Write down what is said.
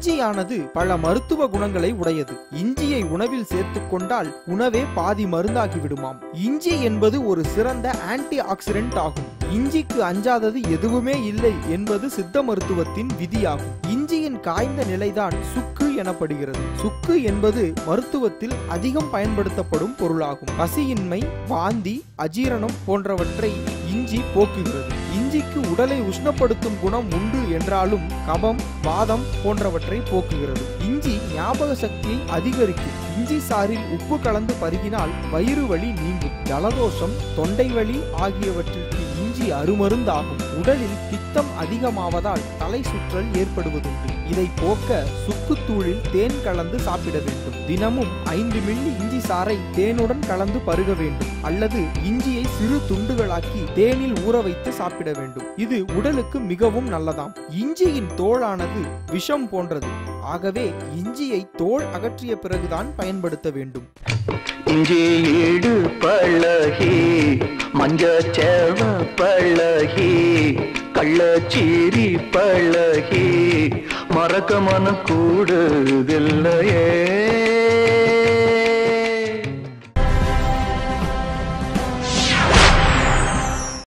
இஞ்சியானது பல மருத்துவ குணங்களை உடையது இஞ்சியை உணவில் சேர்த்துக் கொண்டால் உணவே பாதி மருந்தாகி விடுமாம் இஞ்சி என்பது ஒரு சிறந்த ஆன்டி ஆக்சிடென்ட் ஆகும் இஞ்சிக்கு அஞ்சாதது எதுவுமே இல்லை என்பது சித்த மருத்துவத்தின் விதியாகும் இஞ்சியின் காய்ந்த நிலைதான் சுக்கு எனப்படுகிறது சுக்கு என்பது மருத்துவத்தில் அதிகம் பயன்படுத்தப்படும் பொருளாகும் பசியின்மை வாந்தி அஜீரணம் போன்றவற்றை இஞ்சி போக்குகிறது இஞ்சிக்கு உடலை உஷ்ணப்படுத்தும் குணம் உண்டு என்றாலும் கபம் வாதம் போன்றவற்றை போக்குகிறது இஞ்சி ஞாபக சக்தியை அதிகரிக்கும் இஞ்சி சாறில் உப்பு கலந்து பருகினால் வயிறு வலி நீங்கும் ஜலதோஷம் தொண்டை வலி ஆகியவற்றிற்கு இஞ்சி அருமருந்தாகும் உடலில் பித்தம் அதிகமாவதால் தலை சுற்றல் ஏற்படுவதுண்டு இதை போக்க சுக்குத்தூளில் தேன் கலந்து சாப்பிட வேண்டும் தினமும் ஐந்து மில்லி இஞ்சி சாறை தேனுடன் கலந்து பருக வேண்டும் அல்லது இஞ்சியை சிறு துண்டுகளாக்கி தேனில் ஊற வைத்து சாப்பிட வேண்டும் இது உடலுக்கு மிகவும் நல்லதாம் இஞ்சியின் தோளானது விஷம் போன்றது ஆகவே இஞ்சியை தோல் அகற்றிய பிறகுதான் பயன்படுத்த வேண்டும் இஞ்சி ஈடு பழகி மஞ்சச்சேவ பழகி கள்ளச்சீரி பழகி மறக்க மன கூடுதில்ல